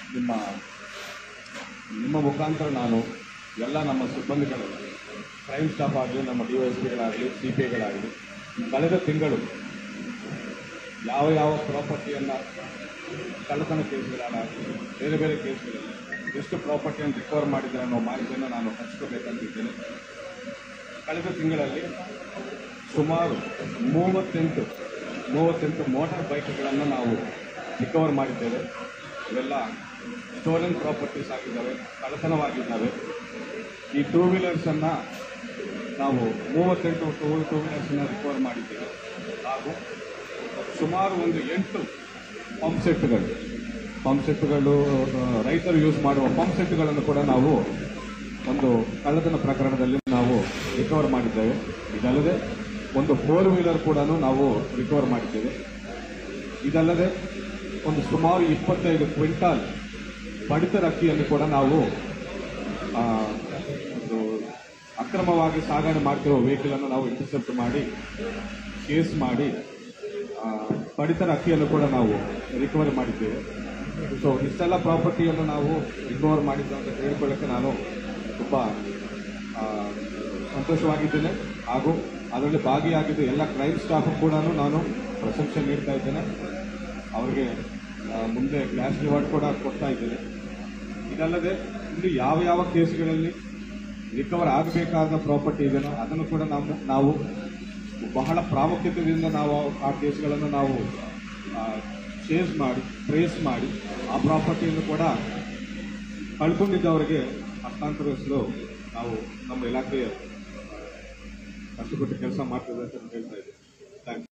ನಿಮ್ಮ ನಿಮ್ಮ ಮುಖಾಂತರ ನಾನು ಎಲ್ಲ ನಮ್ಮ ಸಿಬ್ಬಂದಿಗಳು ಕ್ರೈಮ್ ಸ್ಟಾಫ್ ಆಗಲಿ ನಮ್ಮ ಡಿ ಎಸ್ ಪಿಗಳಾಗಲಿ ಸಿ ಪಿ ಐಗಳಾಗಲಿ ಕಳೆದ ತಿಂಗಳು ಯಾವ ಯಾವ ಪ್ರಾಪರ್ಟಿಯನ್ನು ಕಳ್ಳತನ ಕೇಸ್ಗಳಾಗಲಿ ಬೇರೆ ಬೇರೆ ಕೇಸ್ಗಳಲ್ಲಿ ಎಷ್ಟು ಪ್ರಾಪರ್ಟಿಯನ್ನು ರಿಕವರ್ ಮಾಡಿದ್ದಾರೆ ಅನ್ನೋ ಮಾಹಿತಿಯನ್ನು ನಾನು ಹಂಚ್ಕೋಬೇಕಂತಿದ್ದೇನೆ ಕಳೆದ ತಿಂಗಳಲ್ಲಿ ಸುಮಾರು ಮೂವತ್ತೆಂಟು ಮೂವತ್ತೆಂಟು ಮೋಟಾರ್ ಬೈಕ್ಗಳನ್ನು ನಾವು ರಿಕವರ್ ಮಾಡಿದ್ದೇವೆ ಇವೆಲ್ಲ ಸ್ಟೋಲನ್ ಪ್ರಾಪರ್ಟೀಸ್ ಆಗಿದ್ದಾವೆ ಕಳ್ಳತನವಾಗಿದ್ದಾವೆ ಈ ಟೂ ವೀಲರ್ಸನ್ನು ನಾವು ಮೂವತ್ತೆಂಟು ಟೂ ಟೂ ವೀಲರ್ಸನ್ನು ರಿಕವರ್ ಮಾಡಿದ್ದೇವೆ ಹಾಗೂ ಸುಮಾರು ಒಂದು ಎಂಟು ಪಂಪ್ ಸೆಟ್ಗಳು ಪಂಪ್ ಸೆಟ್ಗಳು ಆ, ರೈತರು ಯೂಸ್ ಮಾಡುವ ಪಂಪ್ ಸೆಟ್ಗಳನ್ನು ಕೂಡ ನಾವು ಒಂದು ಕಳ್ಳತನ ಪ್ರಕರಣದಲ್ಲಿ ನಾವು ರಿಕವರ್ ಮಾಡಿದ್ದೇವೆ ಇದಲ್ಲದೆ ಒಂದು ಫೋರ್ ವೀಲರ್ ಕೂಡ ನಾವು ರಿಕವರ್ ಮಾಡಿದ್ದೇವೆ ಇದಲ್ಲದೆ ಒಂದು ಸುಮಾರು ಇಪ್ಪತ್ತೈದು ಕ್ವಿಂಟಾಲ್ ಪಡಿತರ ಅಕ್ಕಿಯನ್ನು ಕೂಡ ನಾವು ಆ, ಒಂದು ಅಕ್ರಮವಾಗಿ ಸಾಗಣೆ ಮಾಡ್ತಿರುವ ವೆಹಿಕಲ್ ಅನ್ನು ನಾವು ಇಂಟರ್ಸೆಪ್ಟ್ ಮಾಡಿ ಕೇಸ್ ಮಾಡಿ ಆ, ಪಡಿತರ ಅಕ್ಕಿಯನ್ನು ಕೂಡ ನಾವು ರಿಕವರಿ ಮಾಡಿದ್ದೇವೆ ಸೊ ಇಷ್ಟೆಲ್ಲ ಪ್ರಾಪರ್ಟಿಯನ್ನು ನಾವು ರಿಕವರ್ ಮಾಡಿದ್ದು ಅಂತ ಹೇಳ್ಕೊಳ್ಳೋಕ್ಕೆ ನಾನು ತುಂಬ ಆ, ಸಂತೋಷವಾಗಿದ್ದೇನೆ ಹಾಗೂ ಅದರಲ್ಲಿ ಭಾಗಿಯಾಗಿದ್ದು ಎಲ್ಲ ಕ್ರೈಮ್ ಸ್ಟಾಫ್ ಕೂಡ ನಾನು ಪ್ರಶಂಸೆ ನೀಡ್ತಾ ಇದ್ದೇನೆ ಅವರಿಗೆ ಆ, ಮುಂದೆ ಕ್ಯಾಶ್ ರಿವಾರ್ಡ್ ಕೂಡ ಕೊಡ್ತಾ ಇದ್ದೇನೆ ಇದಲ್ಲದೆ ಇನ್ನು ಯಾವ ಯಾವ ಕೇಸ್ಗಳಲ್ಲಿ ರಿಕವರ್ ಆಗಬೇಕಾದ ಪ್ರಾಪರ್ಟಿ ಇದೆಯೋ ಅದನ್ನು ಕೂಡ ನಾವು ನಾವು ಬಹಳ ಪ್ರಾಮುಖ್ಯತೆಯಿಂದ ನಾವು ಆ ಕೇಸ್ಗಳನ್ನು ನಾವು ಚೇಸ್ ಮಾಡಿ ಟ್ರೇಸ್ ಮಾಡಿ ಆ ಪ್ರಾಪರ್ಟಿಯನ್ನು ಕೂಡ ಕಳ್ಕೊಂಡಿದ್ದವರಿಗೆ ಹಸ್ತಾಂತರಿಸಲು ನಾವು ನಮ್ಮ ಇಲಾಖೆಯ ಕಷ್ಟಪಟ್ಟು ಕೆಲಸ ಮಾಡ್ತೇವೆ ಅಂತ ಹೇಳ್ತಾ ಇದ್ದೀವಿ ಥ್ಯಾಂಕ್ಸ್